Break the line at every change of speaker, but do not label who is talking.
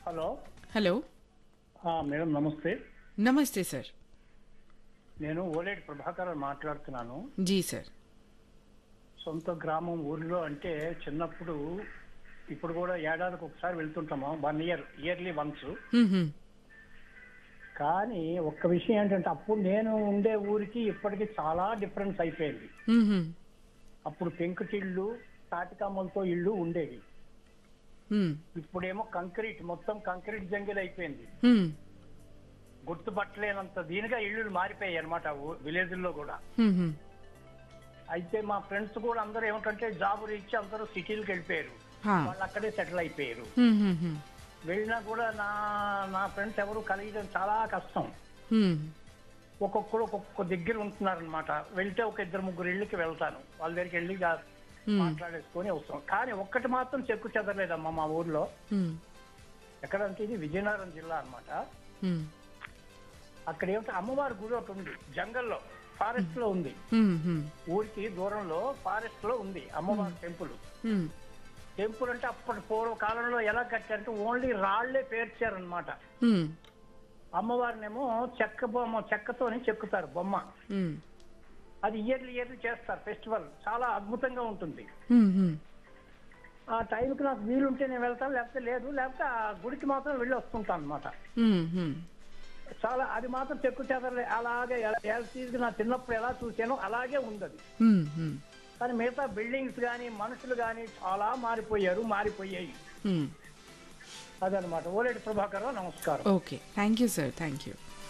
Hello
hello
ఆ, madam నమస్తే
నమస్తే సార్
నేను ఓలేటి ప్రభాకర్ మాట్లాడుతున్నాను
జీ సార్
సొంత గ్రామం ఊర్లో అంటే చిన్నప్పుడు ఇప్పుడు కూడా ఏడాదికి ఒకసారి వెళ్తుంటాము one year yearly once
hmm, hmm.
కానీ ఒక్క విషయం ఏంటంటే అప్పుడు నేను ఉండే ఊరికి ఇప్పటికి చాలా డిఫరెన్స్ అయిపోయింది
హ్మ్, హ్మ్.
అప్పుడు పెంకుటిళ్ళు తాటికమ్మలతో ఇళ్ళు ఉండేవి
హ్మ్,
ఇప్పుడేమో కంక్రీట్ మొత్తం కంక్రీట్ జంగిల్ అయిపోయింది
హ్మ్.
గుర్తుపట్టలేనంత దీనిగా ఇళ్ళు మారిపోయాయి అనమాట విలేజ్ల్లో కూడా
హ్మ్, హ్మ్.
అయితే మా ఫ్రెండ్స్ కూడా అందరూ ఏమిటంటే జాబ్ ఇచ్చి అందరూ సిటీలకు వెళ్ళిపోయారు
హా.
వాళ్ళు అక్కడే సెటిల్ అయిపోయారు
హ్మ్, హ్మ్, హ్మ్.
వెళ్ళినా కూడా నా నా ఫ్రెండ్స్ ఎవరు కలిగడం చాలా కష్టం
హ్మ్.
ఒక్కొక్కరు ఒక్కొక్క దగ్గర ఉంటున్నారనమాట వెళ్తే ఒక ఇద్దరు ముగ్గురు ఇళ్ళకి వెళ్తాను వాళ్ళ దగ్గరికి వెళ్ళి గా-
Hmm.
మాట్లాడేసుకొని వస్తాం కానీ ఒక్కటి మాత్రం చెక్కు చెదరలేదమ్మా మా ఊర్లో
హ్మ్.
ఎక్కడంటే ఇది విజయనగరం జిల్లా అన్నమాట
హ్మ్.
అక్కడ ఏమిటో అమ్మవారి గుడి ఒకటి ఉంది జంగల్లో ఫారెస్ట్ లో ఉంది
హ్మ్, హ్మ్.
ఊరికి దూరంలో ఫారెస్ట్ లో ఉంది అమ్మవారి టెంపుల్
హ్మ్.
టెంపుల్ అంటే అప్పటి పూర్వ కాలంలో ఎలా కట్టారంటే ఓన్లీ రాళ్లే పేర్చారనమాట
హ్మ్.
అమ్మవారినేమో చెక్క బొమ్మ చెక్కతోని చెక్కుతారు బొమ్మ
హ్మ్.
అది ఇయర్లీ ఇయర్లీ చేస్తారు ఫెస్టివల్ చాలా అద్భుతంగా ఉంటుంది
హ్మ్, హ్మ్.
ఆ టైంకి నాకు వీలుంటే నేను వెళ్తాను లేకపోతే లేదు లేకపోతే ఆ గుడికి మాత్రం వెళ్ళి వస్తుంటాను అనమాట
హ్మ్, హ్మ్.
చాలా అది మాత్రం చెక్కు చెదరలే అలాగే ఎల్సీకి నా చిన్నప్పుడు ఎలా చూసానో అలాగే ఉంది అది
హ్మ్, హ్మ్.
కానీ మిగతా బిల్డింగ్స్ కానీ మనుషులు కానీ చాలా మారిపోయారు మారిపోయాయి
హ్మ్.
అదనమాట ఓలేటి ప్రభాకర్ రావు, నమస్కారం
okay thank you sir thank you